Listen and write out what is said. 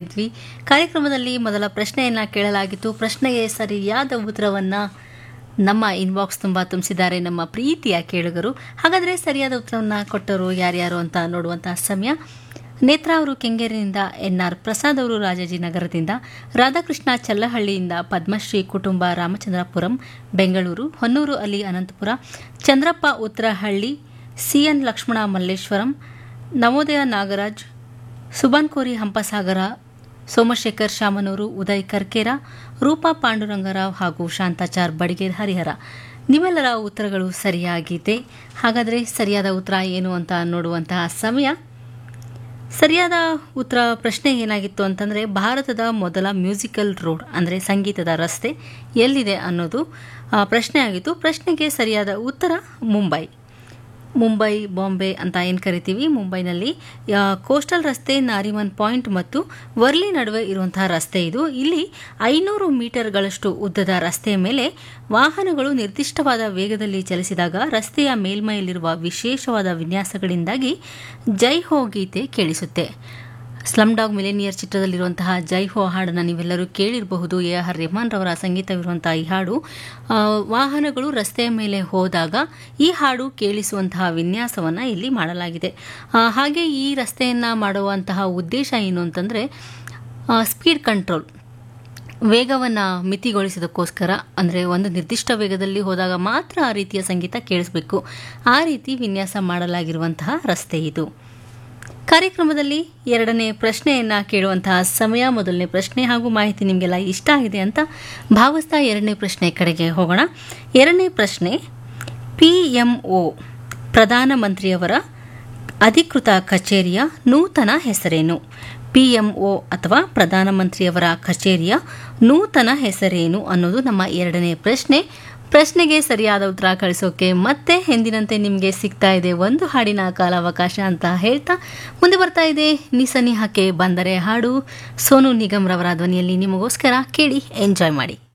ಇದ್ವಿ ಕಾರ್ಯಕ್ರಮದಲ್ಲಿ ಮೊದಲ ಪ್ರಶ್ನೆಯನ್ನು ಕೇಳಲಾಗಿತ್ತು ಪ್ರಶ್ನೆಗೆ ಸರಿಯಾದ ಉತ್ತರವನ್ನು ನಮ್ಮ ಇನ್ಬಾಕ್ಸ್ ತುಂಬ ತುಂಬಿಸಿದ್ದಾರೆ ನಮ್ಮ ಪ್ರೀತಿಯ ಕೇಳುಗರು ಹಾಗಾದರೆ ಸರಿಯಾದ ಉತ್ತರವನ್ನು ಕೊಟ್ಟರು ಯಾರ್ಯಾರು ಅಂತ ನೋಡುವಂತಹ ಸಮಯ ನೇತ್ರಾ ಅವರು ಕೆಂಗೇರಿನಿಂದ ಎನ್ ಆರ್ ಪ್ರಸಾದ್ ಅವರು ರಾಜಾಜಿನಗರದಿಂದ ರಾಧಾಕೃಷ್ಣ ಚಲ್ಲಹಳ್ಳಿಯಿಂದ ಪದ್ಮಶ್ರೀ ಕುಟುಂಬ ರಾಮಚಂದ್ರಪುರಂ ಬೆಂಗಳೂರು ಹೊನ್ನೂರು ಅಲಿ ಅನಂತಪುರ ಚಂದ್ರಪ್ಪ ಉತ್ತರಹಳ್ಳಿ ಸಿಎನ್ ಲಕ್ಷ್ಮಣ ಮಲ್ಲೇಶ್ವರಂ ನವೋದಯ ನಾಗರಾಜ್ ಸುಬಾನ್ ಕೋರಿ ಹಂಪಸಾಗರ ಸೋಮಶೇಖರ್ ಶಾಮನೂರು ಉದಯ್ ಕರ್ಕೇರ ರೂಪಾ ಪಾಂಡುರಂಗರಾವ್ ಹಾಗೂ ಶಾಂತಾಚಾರ್ ಬಡಿಗೇರ್ ಹರಿಹರ ನಿಮ್ಮೆಲ್ಲರ ಉತ್ತರಗಳು ಸರಿಯಾಗಿದೆ ಹಾಗಾದರೆ ಸರಿಯಾದ ಉತ್ತರ ಏನು ಅಂತ ನೋಡುವಂತಹ ಸಮಯ ಸರಿಯಾದ ಉತ್ತರ ಪ್ರಶ್ನೆ ಏನಾಗಿತ್ತು ಅಂತಂದರೆ ಭಾರತದ ಮೊದಲ ಮ್ಯೂಸಿಕಲ್ ರೋಡ್ ಅಂದರೆ ಸಂಗೀತದ ರಸ್ತೆ ಎಲ್ಲಿದೆ ಅನ್ನೋದು ಆ, ಪ್ರಶ್ನೆ ಆಗಿತ್ತು ಪ್ರಶ್ನೆಗೆ ಸರಿಯಾದ ಉತ್ತರ ಮುಂಬೈ ಮುಂಬೈ ಬಾಂಬೆ ಅಂತ ಏನು ಕರಿತೀವಿ ಮುಂಬೈನಲ್ಲಿ ಆ, ಕೋಸ್ಟಲ್ ರಸ್ತೆ ನಾರಿಮನ್ ಪಾಯಿಂಟ್ ಮತ್ತು ವರ್ಲಿ ನಡುವೆ ಇರುವಂತಹ ರಸ್ತೆ ಇದು ಇಲ್ಲಿ ಐನೂರು ಮೀಟರ್ಗಳಷ್ಟು ಉದ್ದದ ರಸ್ತೆಯ ಮೇಲೆ ವಾಹನಗಳು ನಿರ್ದಿಷ್ಟವಾದ ವೇಗದಲ್ಲಿ ಚಲಿಸಿದಾಗ ರಸ್ತೆಯ ಮೇಲ್ಮೈಯಲ್ಲಿರುವ ವಿಶೇಷವಾದ ವಿನ್ಯಾಸಗಳಿಂದಾಗಿ ಜೈ ಹೋ ಗೀತೆ ಕೇಳಿಸುತ್ತೆ ಸ್ಲಮ್ ಡಾಗ್ ಮಿಲೇನಿಯರ್ ಚಿತ್ರದಲ್ಲಿರುವಂತಹ ಜೈ ಹೋ ಹಾಡನ್ನು ನೀವೆಲ್ಲರೂ ಕೇಳಿರಬಹುದು ಎ ಆರ್ ರೆಹಮಾನ್ ರವರ ಸಂಗೀತವಿರುವಂತಹ ಈ ಹಾಡು ಆ, ವಾಹನಗಳು ರಸ್ತೆಯ ಮೇಲೆ ಹೋದಾಗ ಈ ಹಾಡು ಕೇಳಿಸುವಂತಹ ವಿನ್ಯಾಸವನ್ನು ಇಲ್ಲಿ ಮಾಡಲಾಗಿದೆ ಆ, ಹಾಗೆ ಈ ರಸ್ತೆಯನ್ನು ಮಾಡುವಂತಹ ಉದ್ದೇಶ ಏನು ಅಂತಂದರೆ ಸ್ಪೀಡ್ ಕಂಟ್ರೋಲ್ ವೇಗವನ್ನು ಮಿತಿಗೊಳಿಸೋದಕ್ಕೋಸ್ಕರ ಅಂದರೆ ಒಂದು ನಿರ್ದಿಷ್ಟ ವೇಗದಲ್ಲಿ ಹೋದಾಗ ಮಾತ್ರ ಆ ರೀತಿಯ ಸಂಗೀತ ಕೇಳಿಸಬೇಕು ಆ ರೀತಿ ವಿನ್ಯಾಸ ಮಾಡಲಾಗಿರುವಂತಹ ರಸ್ತೆ ಇದು ಕಾರ್ಯಕ್ರಮದಲ್ಲಿ ಎರಡನೇ ಪ್ರಶ್ನೆಯನ್ನು ಕೇಳುವಂತಹ ಸಮಯ ಮೊದಲನೇ ಪ್ರಶ್ನೆ ಹಾಗೂ ಮಾಹಿತಿ ನಿಮಗೆಲ್ಲ ಇಷ್ಟ ಆಗಿದೆ ಅಂತ ಭಾವಿಸ್ತಾ ಎರಡನೇ ಪ್ರಶ್ನೆ ಕಡೆಗೆ ಹೋಗೋಣ ಎರಡನೇ ಪ್ರಶ್ನೆ ಪಿ ಎಂ ಒ ಪ್ರಧಾನಮಂತ್ರಿಯವರ ಅಧಿಕೃತ ಕಚೇರಿಯ ನೂತನ ಹೆಸರೇನು ಪಿಎಂಒ ಅಥವಾ ಪ್ರಧಾನಮಂತ್ರಿಯವರ ಕಚೇರಿಯ ನೂತನ ಹೆಸರೇನು ಅನ್ನೋದು ನಮ್ಮ ಎರಡನೇ ಪ್ರಶ್ನೆ ಪ್ರಶ್ನೆಗೆ ಸರಿಯಾದ ಉತ್ತರ ಕಳಿಸೋಕೆ ಮತ್ತೆ ಎಂದಿನಂತೆ ನಿಮಗೆ ಸಿಗ್ತಾ ಇದೆ ಒಂದು ಹಾಡಿನ ಕಾಲಾವಕಾಶ ಅಂತ ಹೇಳ್ತಾ ಮುಂದೆ ಬರ್ತಾ ಇದೆ ನಿಸನಿಹಕ್ಕೆ ಬಂದರೆ ಹಾಡು ಸೋನು ನಿಗಮ್ ರವರ ಧ್ವನಿಯಲ್ಲಿ ನಿಮಗೋಸ್ಕರ ಕೇಳಿ ಎಂಜಾಯ್ ಮಾಡಿ